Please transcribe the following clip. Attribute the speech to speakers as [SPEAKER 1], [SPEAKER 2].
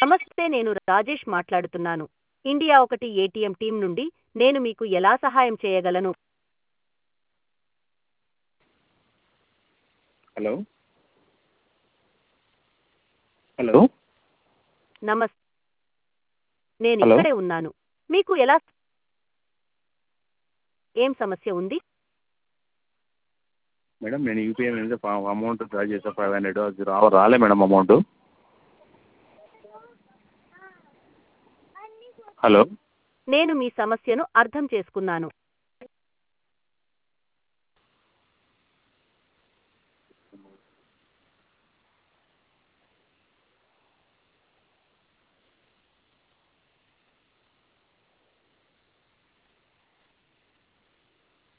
[SPEAKER 1] నమస్తే నేను రాజేష్ మాట్లాడుతున్నాను ఇండియా ఒకటి ఏటీఎం టీం నుండి నేను మీకు ఎలా సహాయం చేయగలను
[SPEAKER 2] హలో హలో
[SPEAKER 1] నమస్తే నేను
[SPEAKER 2] హలో.
[SPEAKER 1] ఇక్కడే ఉన్నాను మీకు ఎలా ఏం సమస్య ఉంది
[SPEAKER 2] మేడం నేను యూపీఐ మీద అమౌంట్ డ్రా చేసా ఫైవ్ హండ్రెడ్ అది రా రాలే మేడం అమౌంట్ హలో
[SPEAKER 1] నేను మీ సమస్యను అర్థం చేసుకున్నాను